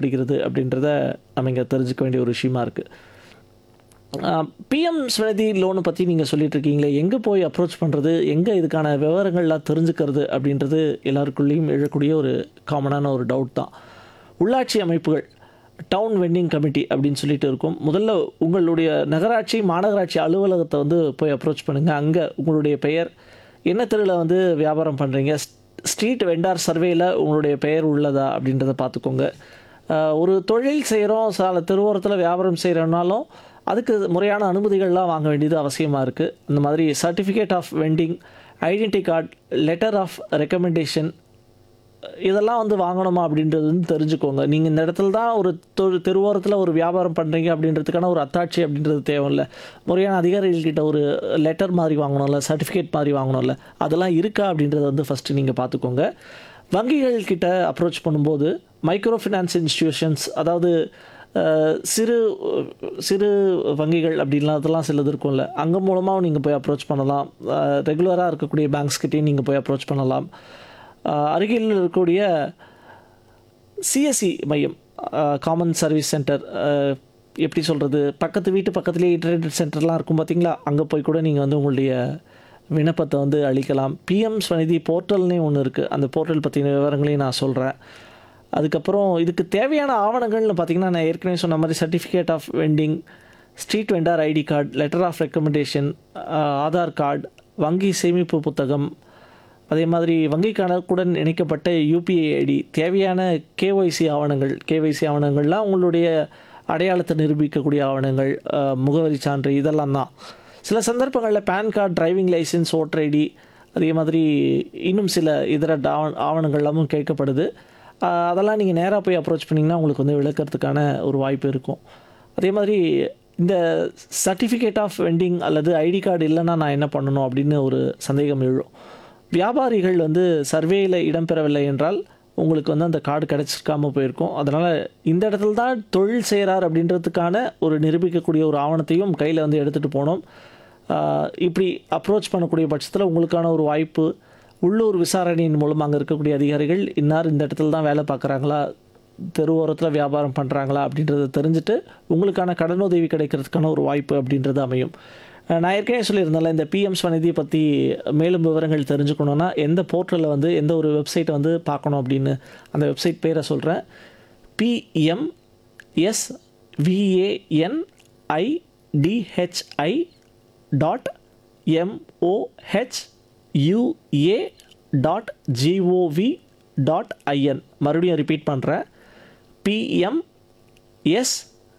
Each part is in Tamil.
தேவைப்படுகிறது அப்படின்றத நம்ம இங்கே தெரிஞ்சுக்க வேண்டிய ஒரு விஷயமா இருக்குது பிஎம் ஸ்வநிதி லோனை பற்றி நீங்கள் சொல்லிட்டு இருக்கீங்களே எங்கே போய் அப்ரோச் பண்ணுறது எங்கே இதுக்கான விவரங்கள்லாம் தெரிஞ்சுக்கிறது அப்படின்றது எல்லாருக்குள்ளேயும் எழக்கூடிய ஒரு காமனான ஒரு டவுட் தான் உள்ளாட்சி அமைப்புகள் டவுன் வெண்டிங் கமிட்டி அப்படின்னு சொல்லிட்டு இருக்கும் முதல்ல உங்களுடைய நகராட்சி மாநகராட்சி அலுவலகத்தை வந்து போய் அப்ரோச் பண்ணுங்கள் அங்கே உங்களுடைய பெயர் என்ன தெருவில் வந்து வியாபாரம் பண்ணுறீங்க ஸ்ட்ரீட் வெண்டார் சர்வேயில் உங்களுடைய பெயர் உள்ளதா அப்படின்றத பார்த்துக்கோங்க ஆஹ் ஒரு தொழில் செய்கிறோம் சில தெருவோரத்தில் வியாபாரம் செய்கிறோம்னாலும் அதுக்கு முறையான அனுமதிகள்லாம் வாங்க வேண்டியது அவசியமாக இருக்குது இந்த மாதிரி certificate of vending identity card letter of recommendation இதெல்லாம் வந்து வாங்கணுமா அப்படின்றது வந்து தெரிஞ்சுக்கோங்க நீங்கள் இந்த இடத்துல தான் ஒரு தொ தெருவோரத்தில் ஒரு வியாபாரம் பண்ணுறீங்க அப்படின்றதுக்கான ஒரு அத்தாட்சி அப்படின்றது தேவையில்ல முறையான அதிகாரிகள்கிட்ட ஒரு லெட்டர் மாதிரி வாங்கணும்ல சர்டிஃபிகேட் மாதிரி வாங்கணும்ல அதெல்லாம் இருக்கா அப்படின்றத வந்து ஃபஸ்ட்டு நீங்கள் பார்த்துக்கோங்க வங்கிகள் கிட்ட அப்ரோச் பண்ணும்போது மைக்ரோ ஃபினான்ஸ் இன்ஸ்டிடியூஷன்ஸ் அதாவது அஹ், சிறு சிறு வங்கிகள் அப்படின்லாம் அதெல்லாம் சிலது இருக்கும்ல அங்கே மூலமாக நீங்கள் போய் அப்ரோச் பண்ணலாம் ரெகுலராக இருக்கக்கூடிய பேங்க்ஸ்கிட்டையும் நீங்கள் போய் அப்ரோச் பண்ணலாம் அஹ், அருகில் இருக்கக்கூடிய சிஎஸ்சி மையம் காமன் சர்வீஸ் சென்டர் எப்படி சொல்கிறது பக்கத்து வீட்டு பக்கத்துலேயே இன்டர்நெட் சென்டர்லாம் இருக்கும் பார்த்தீங்களா அங்கே போய் கூட நீங்கள் வந்து உங்களுடைய விண்ணப்பத்தை வந்து அளிக்கலாம் பிஎம் ஸ்வநிதி போர்ட்டல்னே ஒன்று இருக்குது அந்த போர்ட்டல் பற்றின விவரங்களையும் நான் சொல்கிறேன் அதுக்கப்புறம் இதுக்கு தேவையான ஆவணங்கள்னு பார்த்தீங்கன்னா நான் ஏற்கனவே சொன்ன மாதிரி certificate of vending street vendor ID card letter of recommendation Aadhaar card வங்கி சேமிப்பு புத்தகம் அதே மாதிரி வங்கி கணக்குடன் இணைக்கப்பட்ட யூபிஐ ஐடி தேவையான கேஒய்சி ஆவணங்கள் கேஒய்சி ஆவணங்கள்லாம் உங்களுடைய அடையாளத்தை நிரூபிக்கக்கூடிய ஆவணங்கள் அஹ், முகவரி சான்று இதெல்லாம் தான் சில சந்தர்ப்பங்களில் pan card driving licence voter ID அதே மாதிரி இன்னும் சில இதர ஆவ- ஆவணங்கள் எல்லாமும் கேட்கப்படுது அஹ், அதெல்லாம் நீங்கள் நேராக போய் அப்ரோச் பண்ணிங்கன்னா உங்களுக்கு வந்து விளக்கறதுக்கான ஒரு வாய்ப்பு இருக்கும் அதே மாதிரி இந்த சர்டிஃபிகேட் ஆஃப் வெண்டிங் அல்லது ஐடி கார்டு இல்லைன்னா நான் என்ன பண்ணணும் அப்படின்னு ஒரு சந்தேகம் எழும் வியாபாரிகள் வந்து சர்வேயில் இடம்பெறவில்லை என்றால் உங்களுக்கு வந்து அந்த கார்டு கிடச்சிருக்காம போயிருக்கும் அதனால் இந்த இடத்துல தான் தொழில் செய்கிறார் அப்படின்றதுக்கான ஒரு நிரூபிக்கக்கூடிய ஒரு ஆவணத்தையும் கையில் வந்து எடுத்துகிட்டு போனோம் ஆஹ் இப்படி அப்ரோச் பண்ணக்கூடிய பட்சத்தில் உங்களுக்கான ஒரு வாய்ப்பு உள்ளூர் விசாரணையின் மூலம் அங்கே இருக்கக்கூடிய அதிகாரிகள் இன்னார் இந்த இடத்துல தான் வேலை பார்க்குறாங்களா தெருவோரத்தில் வியாபாரம் பண்ணுறாங்களா அப்படின்றத தெரிஞ்சுட்டு உங்களுக்கான கடனுதவி கிடைக்கிறதுக்கான ஒரு வாய்ப்பு அப்படின்றது அமையும் அஹ் நான் ஏற்கனவே சொல்லியிருந்தேன்ல இந்த பிஎம் ஸ்வநிதியை பற்றி மேலும் விவரங்கள் தெரிஞ்சுக்கணுன்னா எந்த போர்ட்டலில் வந்து எந்த ஒரு வெப்சைட்டை வந்து பார்க்கணும் அப்படின்னு அந்த வெப்சைட் பேரை சொல்கிறேன் PM S VANIDHI dot MOHUA dot GOV dot IN மறுபடியும் ரிப்பீட் பண்ணுறேன் PM S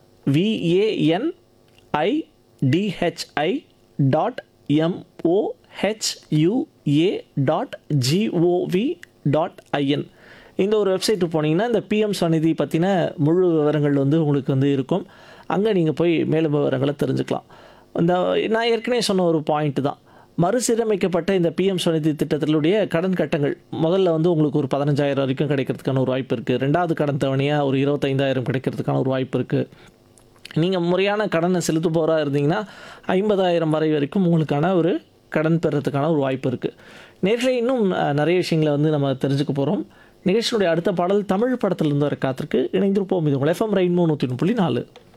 VANIDHI dot MOHUA dot GOV dot IN இந்த ஒரு வெப்சைட்டு போனீங்கன்னா இந்த பிஎம் ஸ்வநிதி பற்றின முழு விவரங்கள் வந்து உங்களுக்கு வந்து இருக்கும் அங்கே நீங்கள் போய் மேலும் விவரங்களை தெரிஞ்சுக்கலாம் இந்த நான் ஏற்கனவே சொன்ன ஒரு பாயிண்ட் தான் மறுசீரமைக்கப்பட்ட இந்த பிஎம் ஸ்வநிதி திட்டத்தினுடைய கடன் கட்டங்கள் முதல்ல வந்து உங்களுக்கு ஒரு பதினஞ்சாயிரம் வரைக்கும் கிடைக்கிறதுக்கான ஒரு வாய்ப்பு இருக்குது ரெண்டாவது கடன் தவணையாக ஒரு இருபத்தைந்தாயிரம் கிடைக்கிறதுக்கான ஒரு வாய்ப்பு இருக்குது நீங்கள் முறையான கடனை செலுத்துபவராக இருந்தீங்கன்னா ஐம்பதாயிரம் வரை வரைக்கும் உங்களுக்கான ஒரு கடன் பெறத்துக்கான ஒரு வாய்ப்பு இருக்குது நேரில் இன்னும் அஹ், நிறைய விஷயங்களை வந்து நம்ம தெரிஞ்சுக்க போகிறோம் நிகழ்ச்சியுடைய அடுத்த பாடல் தமிழ் படத்திலிருந்து வர காத்திருக்கு இணைந்திருப்போம் இது உங்கள் எஃப்எம் ரெயின்போ நூற்றி புள்ளி நாலு